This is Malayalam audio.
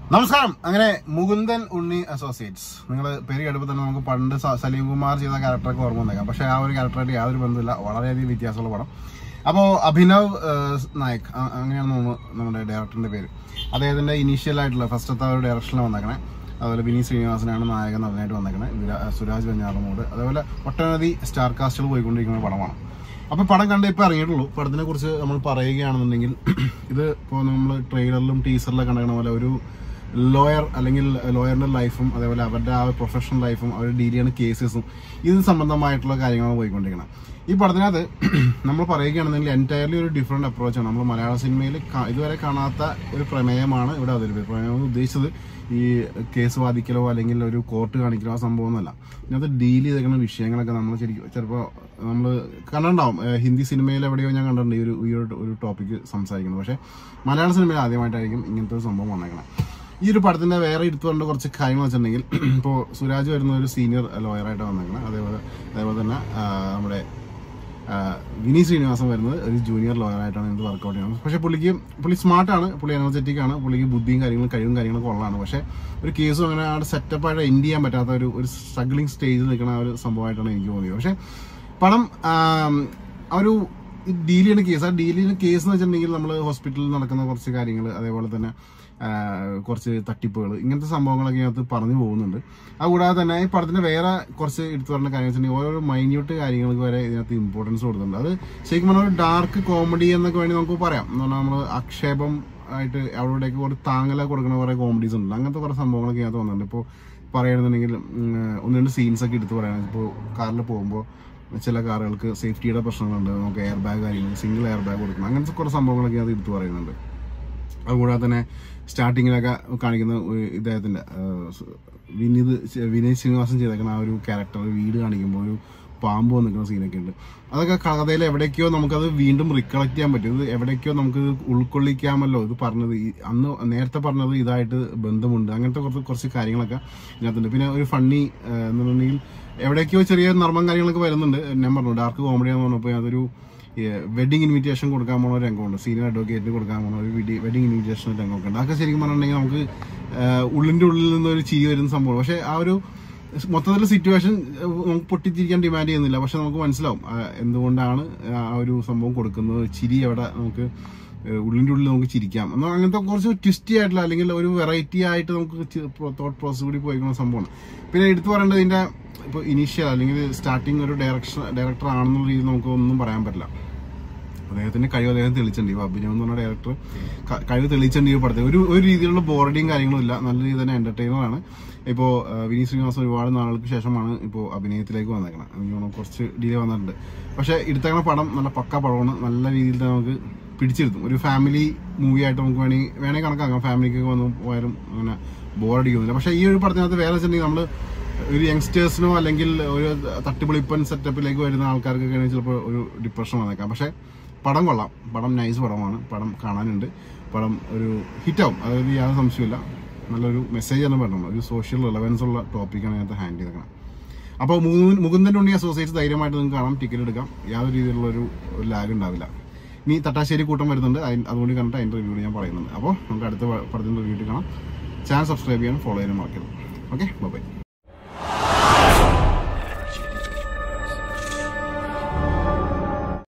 നമസ്കാരം അങ്ങനെ മുകുന്ദൻ ഉണ്ണി അസോസിയേറ്റ്സ് നിങ്ങൾ പേര് കേട്ടപ്പോൾ തന്നെ നമുക്ക് പണ്ട് സ- സലീം കുമാർ ചെയ്ത ക്യാരക്ടറൊക്കെ ഓർമ്മ വന്നേക്കാം പക്ഷേ ആ ഒരു ക്യാരക്ടറായിട്ട് യാതൊരു ബന്ധമില്ല വളരെയധികം വ്യത്യാസമുള്ള പടം അപ്പോൾ അഭിനവ് ഏഹ്, നായക് അ- അങ്ങനെയാണ് തോന്നുന്നു നമ്മുടെ ഡയറക്ടറിന്റെ പേര് അദ്ദേഹത്തിന്റെ ഇനീഷ്യൽ ആയിട്ടുള്ള ഫസ്റ്റത്തെ ആ ഒരു ഡയറക്ഷനിൽ വന്നേക്കണേ അതുപോലെ വിനീത് ശ്രീനിവാസനാണ് നായകൻ നടനായിട്ട് വന്നേക്കണേ വിരാ- സുരാജ് വെഞ്ഞാറമൂട് അതേപോലെ ഒട്ടനവധി സ്റ്റാർ കാസ്റ്റുകൾ പോയിക്കൊണ്ടിരിക്കുന്ന ഒരു പടമാണ് അപ്പൊ പടം കണ്ട് ഇപ്പൊ ഇറങ്ങിയിട്ടുള്ളൂ പടത്തിനെ കുറിച്ച് നമ്മൾ പറയുകയാണെന്നുണ്ടെങ്കിൽ ഇത് ഇപ്പോൾ നമ്മൾ ട്രെയിലറിലും ടീസറിലൊക്കെ കണ്ടേക്കണ പോലെ ഒരു ലോയർ അല്ലെങ്കിൽ ലോയറിന്റെ ലൈഫും അതേപോലെ അവരുടെ ആ പ്രൊഫഷണൽ ലൈഫും അവർ ഡീൽ ചെയ്യുന്ന കേസസും ഇത് സംബന്ധമായിട്ടുള്ള കാര്യങ്ങളാണ് പോയിക്കൊണ്ടിരിക്കണം ഈ പടത്തിനകത്ത് നമ്മൾ പറയുകയാണെന്നുണ്ടെങ്കിൽ എൻറ്റയർലി ഒരു ഡിഫറെന്റ് അപ്രോച്ചാണ് നമ്മൾ മലയാള സിനിമയിൽ കാ- ഇതുവരെ കാണാത്ത ഒരു പ്രമേയമാണ് ഇവിടെ അവതരിപ്പിച്ചത് പ്രമേയം എന്ന് ഉദ്ദേശിച്ചത് ഈ കേസ് വാദിക്കലോ അല്ലെങ്കിൽ ഒരു കോർട്ട് കാണിക്കലോ ആ സംഭവമൊന്നുമല്ല ഇതിനകത്ത് ഡീൽ ചെയ്തേക്കുന്ന വിഷയങ്ങളൊക്കെ നമ്മൾ ശരിക്കും ചിലപ്പോൾ നമ്മൾ കണ്ടിട്ടുണ്ടാവും ഏഹ് ഹിന്ദി സിനിമയിൽ എവിടെയോ ഞാൻ കണ്ടിട്ടുണ്ട് ഈ ഒരു ഈ ഒരു ഒരു ടോപ്പിക്ക് സംസാരിക്കുന്നത് പക്ഷേ മലയാള സിനിമയിൽ ആദ്യമായിട്ടായിരിക്കും ഇങ്ങനത്തെ ഒരു സംഭവം വന്നേക്കണം ഈ ഒരു പടത്തിന്റെ വേറെ എടുത്തു പറഞ്ഞ കുറച്ച് കാര്യങ്ങൾ വെച്ചിട്ടുണ്ടെങ്കിൽ ഇപ്പോൾ സുരാജ് വരുന്ന ഒരു സീനിയർ ലോയറായിട്ട് വന്നേക്കണം അതേപോലെ അതേപോലെ തന്നെ ആ, നമ്മുടെ ആ, വിനീത് ശ്രീനിവാസൻ വരുന്നത് ഒരു ജൂനിയർ ലോയറായിട്ടാണ് ഇത് വർക്കൗട്ട് ചെയ്യുന്നത് പക്ഷേ പുള്ളിക്ക് പുള്ളി സ്മാർട്ടാണ് പുള്ളി എനർജറ്റിക് ആണ് പുള്ളിക്ക് ബുദ്ധിയും കാര്യങ്ങളും കഴിവും കാര്യങ്ങളൊക്കെ ഉള്ളതാണ് പക്ഷേ ഒരു കേസും അങ്ങനെ ആ സെറ്റപ്പായിട്ട് എൻഡ് ചെയ്യാൻ പറ്റാത്ത ഒരു ഒരു സ്ട്രഗ്ലിംഗ് സ്റ്റേജിൽ നിൽക്കുന്ന ആ ഒരു സംഭവമായിട്ടാണ് എനിക്ക് തോന്നിയത് പക്ഷേ പടം ആം, ആ ഒരു ഡീൽ ചെയ്യുന്ന കേസ് ആ ഡീൽ ചെയ്യുന്ന കേസ് എന്ന് വെച്ചിട്ടുണ്ടെങ്കിൽ നമ്മൾ ഹോസ്പിറ്റലിൽ നടക്കുന്ന കുറച്ച് കാര്യങ്ങൾ അതേപോലെ തന്നെ ആ, കുറച്ച് തട്ടിപ്പുകൾ ഇങ്ങനത്തെ സംഭവങ്ങളൊക്കെ ഇതിനകത്ത് പറഞ്ഞു പോകുന്നുണ്ട് അതുകൂടാതെ തന്നെ ഈ പടത്തിന്റെ വേറെ കുറച്ച് എടുത്തു പറഞ്ഞ കാര്യം വെച്ചിട്ടുണ്ടെങ്കിൽ ഓരോ മൈന്യൂട്ട് കാര്യങ്ങൾക്ക് വരെ ഇതിനകത്ത് ഇമ്പോർട്ടൻസ് കൊടുക്കുന്നുണ്ട് അത് ശരിക്കും പറഞ്ഞാൽ ഒരു ഡാർക്ക് കോമഡി എന്നൊക്കെ വേണ്ടി നമുക്ക് പറയാം എന്ന് പറഞ്ഞാൽ നമ്മൾ ആക്ഷേപം ആയിട്ട് അവിടേക്ക് കുറച്ച് താങ്ങല കൊടുക്കുന്ന കുറേ കോമഡീസ് ഉണ്ട് അങ്ങനത്തെ കുറേ സംഭവങ്ങളൊക്കെ ഇതിനകത്ത് വന്നിട്ടുണ്ട് ഇപ്പോൾ പറയുകയാണെന്നുണ്ടെങ്കിൽ ഉം, ഒന്ന് രണ്ട് സീൻസ് ഒക്കെ എടുത്ത് പറയുകയാണെങ്കിൽ ഇപ്പോൾ കാറിൽ പോകുമ്പോൾ ചില കാറുകൾക്ക് സേഫ്റ്റിയുടെ പ്രശ്നങ്ങളുണ്ട് നമുക്ക് എയർ ബാഗ് കാര്യങ്ങൾ സിംഗിൾ എയർ ബാഗ് കൊടുക്കണം അങ്ങനത്തെ കുറേ സംഭവങ്ങളൊക്കെ അത് എടുത്ത് പറയുന്നുണ്ട് അതുകൂടാതെ തന്നെ സ്റ്റാർട്ടിങ്ങിലൊക്കെ കാണിക്കുന്ന ഒരു ഇദ്ദേഹത്തിന്റെ ആ, സ് വിനീത് ചെ- വിനീത് ശ്രീനിവാസൻ ചെയ്തേക്കുന്ന ആ ഒരു ക്യാരക്ടർ വീട് കാണിക്കുമ്പോൾ ഒരു പാമ്പ് വന്നിരിക്കുന്ന സീനൊക്കെ ഉണ്ട് അതൊക്കെ കഥയിൽ എവിടേക്കോ നമുക്കത് വീണ്ടും റിക്കളക്ട് ചെയ്യാൻ പറ്റും ഇത് എവിടേക്കോ നമുക്ക് ഇത് ഉൾക്കൊള്ളിക്കാമല്ലോ ഇത് പറഞ്ഞത് ഈ അന്ന് നേരത്തെ പറഞ്ഞത് ഇതായിട്ട് ബന്ധമുണ്ട് അങ്ങനത്തെ കുറച്ച് കുറച്ച് കാര്യങ്ങളൊക്കെ ഇതിനകത്തുണ്ട് പിന്നെ ഒരു ഫണ്ണി എന്നുണ്ടെങ്കിൽ എവിടേക്കോ ചെറിയ നർമ്മം കാര്യങ്ങളൊക്കെ വരുന്നുണ്ട് ഞാൻ പറഞ്ഞു ഡാർക്ക് കോമഡിയാന്ന് പറഞ്ഞപ്പോൾ അതൊരു വെഡിങ് ഇൻവിറ്റേഷൻ കൊടുക്കാൻ പോണ ഒരു രംഗമുണ്ട് സീനിയർ അഡ്വക്കേറ്റിന് കൊടുക്കാൻ പോണ ഒരു വെഡിങ് ഇൻവിറ്റേഷൻ രംഗമൊക്കെ ഉണ്ട് അതൊക്കെ ശരിക്കും പറഞ്ഞിട്ടുണ്ടെങ്കിൽ നമുക്ക് ആഹ് ഉള്ളിന്റെ ഉള്ളിൽ നിന്ന് ഒരു ചിരി വരുന്ന സംഭവം പക്ഷെ ആ ഒരു മൊത്തത്തിലുള്ള സിറ്റുവേഷൻ നമുക്ക് പൊട്ടിച്ചിരിക്കാൻ ഡിമാൻഡ് ചെയ്യുന്നില്ല പക്ഷെ നമുക്ക് മനസ്സിലാവും ആഹ് എന്തുകൊണ്ടാണ് ആ ഒരു സംഭവം കൊടുക്കുന്നത് ചിരി അവിടെ നമുക്ക് ഏഹ് ഉള്ളിന്റെ ഉള്ളിൽ നമുക്ക് ചിരിക്കാം എന്നാൽ അങ്ങനത്തെ കുറച്ച് ട്വിസ്റ്റി ആയിട്ടുള്ള അല്ലെങ്കിൽ ഒരു വെറൈറ്റി ആയിട്ട് നമുക്ക് തോട്ട് പ്രോസസ് കൂടി പോയിക്കുന്ന സംഭവമാണ് പിന്നെ എടുത്തു പറയേണ്ടത് ഇതിന്റെ ഇപ്പോൾ ഇനീഷ്യൽ അല്ലെങ്കിൽ സ്റ്റാർട്ടിങ് ഒരു ഡയറക്ഷൻ ഡയറക്ടർ ആണെന്നുള്ള രീതിയിൽ നമുക്ക് ഒന്നും പറയാൻ പറ്റില്ല അദ്ദേഹത്തിന്റെ കഴിവ് അദ്ദേഹം തെളിച്ചിട്ടുണ്ട് ഈ അഭിനവ് എന്ന് പറഞ്ഞ ഡയറക്ടർ കഴിവ് തെളിയിച്ചിട്ടുണ്ട് ഈ പടത്തിൽ ഒരു ഒരു രീതിയിലുള്ള ബോറടിയും കാര്യങ്ങളും ഇല്ല നല്ല രീതിയിൽ തന്നെ എന്റർടൈനർ ആണ് ഇപ്പോൾ വിനീത് ശ്രീനിവാസൻ ഒരുപാട് നാളുകൾക്ക് ശേഷമാണ് ഇപ്പോൾ അഭിനയത്തിലേക്ക് വന്നേക്കണം എനിക്ക് തോന്നുന്നു കുറച്ച് ഡിലേ വന്നിട്ടുണ്ട് പക്ഷേ എടുത്തേക്കണ പടം നല്ല പക്ക പടമാണ് നല്ല രീതിയിൽ തന്നെ നമുക്ക് പിടിച്ചെടുത്തും ഒരു ഫാമിലി മൂവി ആയിട്ട് നമുക്ക് വേണമെങ്കിൽ വേണമെങ്കിൽ കണക്കാക്കാം ഫാമിലിക്കൊക്കെ വന്ന് പോയാലും അങ്ങനെ ബോറടിക്കുന്നില്ല പക്ഷേ ഈ ഒരു പടത്തിനകത്ത് വേറെ വെച്ചിട്ടുണ്ടെങ്കിൽ നമ്മൾ ഒരു യങ്സ്റ്റേഴ്സിനോ അല്ലെങ്കിൽ ഒരു തട്ടിപ്പൊളിപ്പൻ സെറ്റപ്പിലേക്ക് വരുന്ന ആൾക്കാർക്കൊക്കെ ആണെങ്കിൽ ചിലപ്പോൾ ഒരു ഡിപ്രഷൻ വന്നേക്കാം പക്ഷേ പടം കൊള്ളാം പടം നൈസ് പടമാണ് പടം കാണാനുണ്ട് പടം ഒരു ഹിറ്റാവും അതായത് യാതൊരു സംശയമില്ല നല്ലൊരു മെസ്സേജ് തന്നെ പറഞ്ഞു ഒരു സോഷ്യൽ റിലവൻസ് ഉള്ള ടോപ്പിക്കാണ് അതിനകത്ത് ഹാൻഡിൽ ചെയ്തേക്കണം അപ്പോൾ മുകുന്ദൻ ഉണ്ണി അസോസിയേറ്റ്സ് ധൈര്യമായിട്ട് നിങ്ങൾക്ക് കാണാം ടിക്കറ്റ് എടുക്കാം യാതൊരു രീതിയിലുള്ള ഒരു ലാഗ് ഉണ്ടാവില്ല ഇനി തട്ടാശ്ശേരി കൂട്ടം വരുന്നുണ്ട് അതിന് അതുകൊണ്ട് കണ്ടിട്ട് അതിൻ്റെ റിവ്യൂ ഞാൻ പറയുന്നുണ്ട് അപ്പോൾ നമുക്ക് അടുത്ത പടത്തിൻ്റെ റിവ്യൂ കാണാം ചാനൽ സബ്സ്ക്രൈബ് ചെയ്യാനും ഫോളോ ചെയ്യാനും മറക്കരുത് ഓക്കെ ബൈ